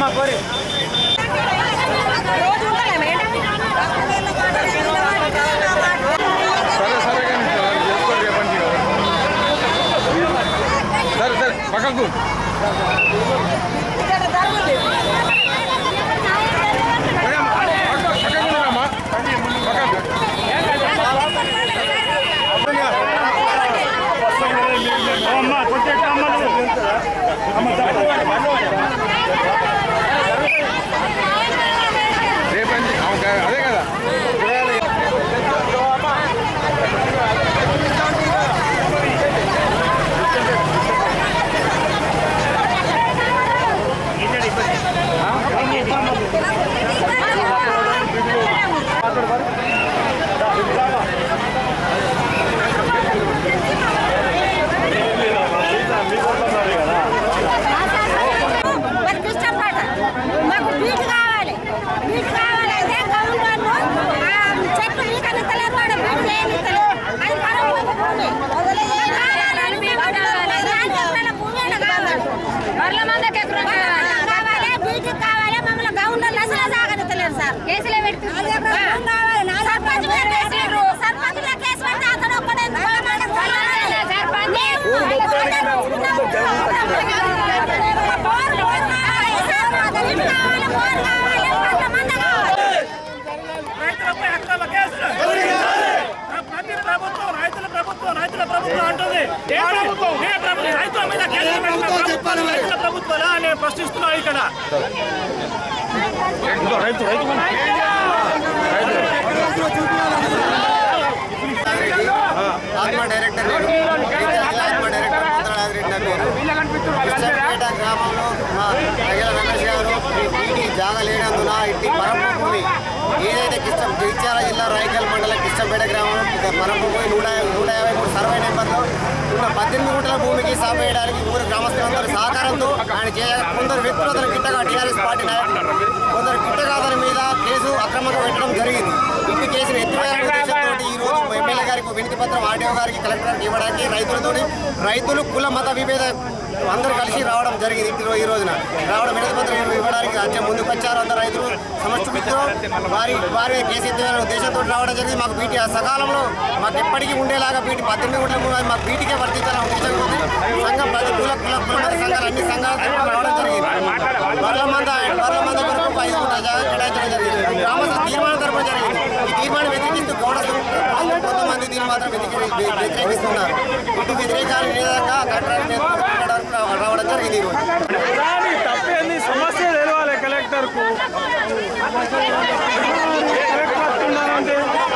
సరే సరే కానీ సార్ చేసుకోండి రేపటి నుంచి సరే సరే పక్కకు పక్కకు ఉన్నారమ్మా పక్కకు రేపటి నుంచి అదే కదా మరి ఇష్టం పాట మాకు బీట్ కావాలి బీట్ కావాలంటే గవర్నమెంట్ ఆ చెట్లు ఈకనిస్తలేదు వాడు బీట్ చేయనిస్తలేదు అది పరమ భూమి కావాలని మేము అడుగుతున్నాం. రాజ్యాంగంలో భూమి అయినా కావాలి బర్ల మందకి ఎకరం కావాలి బీట్ కావాలి మమ్మల్ని గవర్నమెంట్ అసలు సాగనిస్తలేదు సార్ కేసులే పెడుతున్నారు సర్పంచ్ గారు కేసులు సర్పంచ్ గారు కేసు పెడితే అతను ఒక్కడే రైతులపై అక్రమ కేసులు ప్రతి ప్రభుత్వం రైతుల ప్రభుత్వం రైతుల ప్రభుత్వం అంటుంది ఏ ప్రభుత్వం ఏ ప్రభుత్వం రైతుల మీద కేసులు పెట్టిన ప్రభుత్వాలు రైతుల ప్రభుత్వాలా అని ప్రశ్నిస్తున్నాం ఇక్కడ రైతు రైతు ఆత్మ డైరెక్టర్ నేను జిల్లా ఆత్మ డైరెక్టర్ పోతరాజరెడ్డి నా పేరు కృష్ణపేట గ్రామంలో మా ప్రజల రమేష్ గారు ఈ వీటి జాగా లేనందున ఇట్టి పరంపు భూమి ఏదైతే కృష్ణ జగిత్యాల జిల్లా రాయకల్ మండలం కృష్ణపేట గ్రామంలో ఒక పరంపు భూమి నూట నూట యాభై మూడు సర్వే నెంబర్లో ఉన్న పద్దెనిమిది గుంటల భూమికి సాగు వేయడానికి ఊరు గ్రామస్తులందరూ సహకారంతో ఆయన చేయ కొందరు వ్యక్తులు అతను గిట్టగా టీఆర్ఎస్ పార్టీ నాయకులు కొందరు గిట్టగా అతని మీద కేసు అక్రమంగా పెట్టడం జరిగింది ఇంటి కేసును ఎత్తివేయాలనే ఉద్దేశంతో ఈ రోజు ఎమ్మెల్యే గారికి వినతి పత్రం ఆర్డీఓ గారికి కలెక్టర్కి ఇవ్వడానికి రైతులతో రైతులు కుల మత విభేద అందరూ కలిసి రావడం జరిగింది ఇంటిలో ఈ రోజున రావడం వినతి పత్రం ఇవ్వడానికి అచ్చం ముందుకు వచ్చారు అందరు రైతులు సమస్య మిత్రులు వారి వారి కేసు ఎత్తివేయాలనే ఉద్దేశంతో రావడం జరిగింది మాకు బీటీ ఆ సకాలంలో మాకు ఎప్పటికీ ఉండేలాగా బీటీ పద్దెనిమిది గుంటల భూమి మాకు బీటీకే వర్తించాలని ఉద్దేశం ఉంది సంఘం ప్రతి కుల కుల కుల మత సంఘాలు అన్ని సంఘాల తరఫున రావడం జరిగింది బర్ల మంద బర్ల మంద కొరకు ఐదు గుంటల జాగా కేటాయించడం జరిగింది గ్రామస్తుల తీర్మానం తరపున జరిగింది ఈ తీర్మానం వ్యతిరేకిస్తూ గౌడస్తులు కొంతమంది దీన్ని మాత్రం వ్యతిరేకి- వ్యతిరేకిస్తున్నారు ఇటు వ్యతిరేకాలు విధంగా కలెక్టర్ రావడం జరిగింది ఈ రోజు తప్పేంది సమస్య తెలవాలి కలెక్టర్కు కలెక్టర్ వస్తున్నారంటే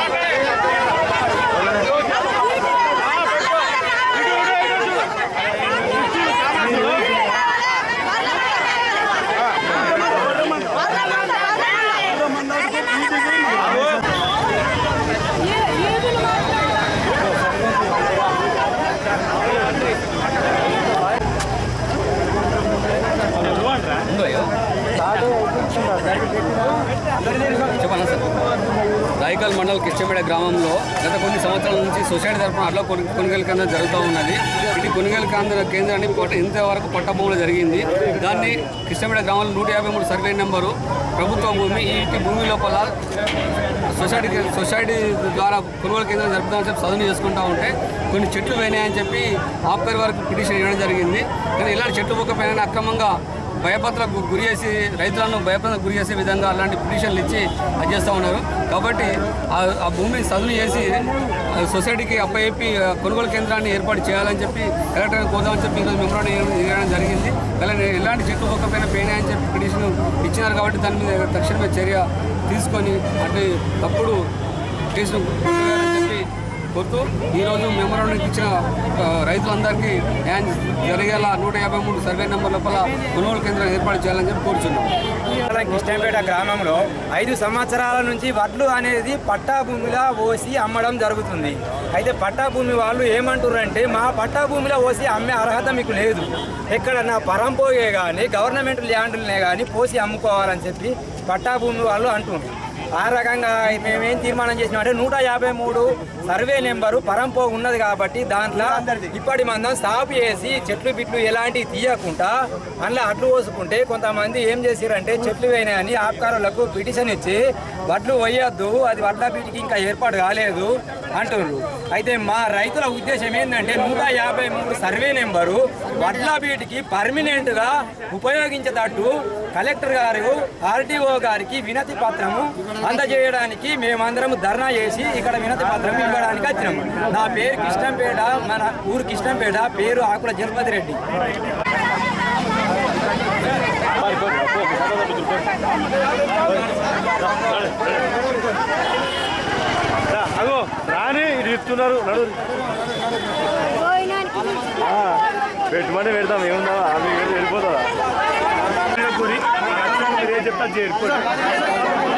చెప్పనా సార్ రాయకల్ మండల్ కిష్టపేట గ్రామంలో గత కొన్ని సంవత్సరాల నుంచి సొసైటీ తరఫున అట్లా కొను- కొనుగోలు కేంద్రం జరుగుతూ ఉన్నది ఇది కొనుగోలు కేంద్ర కేంద్రాన్ని పొట్ట- ఇంతవరకు పట్టభూములు జరిగింది దాన్ని కిష్టపేట గ్రామంలో నూట యాభై మూడు సర్వే నెంబరు ప్రభుత్వ భూమి ఈ ఇంటి భూమి లోపల సొసైటీ సొసైటీ ద్వారా కొనుగోలు కేంద్రం జరుపుతామని చెప్పి సదును చేసుకుంటా ఉంటే కొన్ని చెట్లు పోయినాయని చెప్పి ఆఫ్కర్ వరకు పిటిషన్ ఇవ్వడం జరిగింది కానీ ఇలాంటి చెట్లు పోకపోయినా అక్రమంగా భయపత్రకు గురి చేసి రైతులను భయపత్రకు గురి చేసే విధంగా అలాంటి పిటిషన్లు ఇచ్చి అది చేస్తూ ఉన్నారు కాబట్టి ఆ- ఆ భూమిని సదును చేసి ఆ సొసైటీకి అప్పచెప్పి ఆ కొనుగోలు కేంద్రాన్ని ఏర్పాటు చేయాలని చెప్పి కలెక్టర్ని కోదామని చెప్పి ఈరోజు మెమోరాండం ఇవ్వడం ఇవ్వడం జరిగింది అలానే ఎలాంటి చెట్లు పైన పోయినాయని అని చెప్పి పిటిషన్ ఇచ్చినారు కాబట్టి దాని మీద తక్షణమే చర్య తీసుకొని అంటే తప్పుడు పిటిషన్ కొట్టివేయాలని చెప్పి కోరుతూ ఈరోజు మెమోరాండం ఇచ్చిన ఆ, రైతులందరికీ న్యాయం జరిగేలా నూట యాభై మూడు సర్వే నెంబర్ లోపల కొనుగోలు కేంద్రం ఏర్పాటు చేయాలని చెప్పి కోరుచున్నాం కృష్ణపేట గ్రామంలో ఐదు సంవత్సరాల నుంచి వడ్లు అనేది పట్టా భూమిలో పోసి అమ్మడం జరుగుతుంది అయితే పట్టా భూమి వాళ్ళు ఏమంటారంటే మా పట్టా భూమిలో పోసి అమ్మే అర్హత మీకు లేదు ఎక్కడ నా పరంపోయే కానీ గవర్నమెంట్ ల్యాండ్లనే కానీ పోసి అమ్ముకోవాలని చెప్పి పట్టా భూమి వాళ్ళు అంటున్నారు ఆ రకంగా మేమేం తీర్మానం చేసినాం అంటే నూట యాభై మూడు సర్వే నెంబరు పరంపో ఉన్నది కాబట్టి దాంట్లో ఇప్పటి మందం స్టాప్ చేసి చెట్లు బిట్లు ఎలాంటివి తీయకుండా అందులో అట్లు పోసుకుంటే కొంతమంది ఏం చేసిరంటే చెట్లు వేయనాయని ఆపకారులకు పిటిషన్ ఇచ్చి వడ్లు వేయొద్దు అది వడ్ల బీటికి ఇంకా ఏర్పాటు కాలేదు అంటున్నారు అయితే మా రైతుల ఉద్దేశం ఏంటంటే నూట యాభై మూడు సర్వే నెంబరు వడ్ల బీటికి పర్మినెంట్ గా ఉపయోగించేటట్టు కలెక్టర్ గారు ఆర్టీఓ గారికి వినతి పత్రము అందజేయడానికి మేమందరం ధర్నా చేసి ఇక్కడ వినతి పత్రం ఇవ్వడానికి వచ్చినాము నా పేరు కృష్ణంపేట మన ఊరు కృష్ణంపేట పేరు ఆకుల జగపతి రెడ్డి అగో రాని ఇది ఇస్తున్నారు నడు ఆ, పెట్టమని పెడతాం ఏముందా ఆమె వెళ్ళిపోతుందా మీరు ఏం చెప్తా చేరుకోండి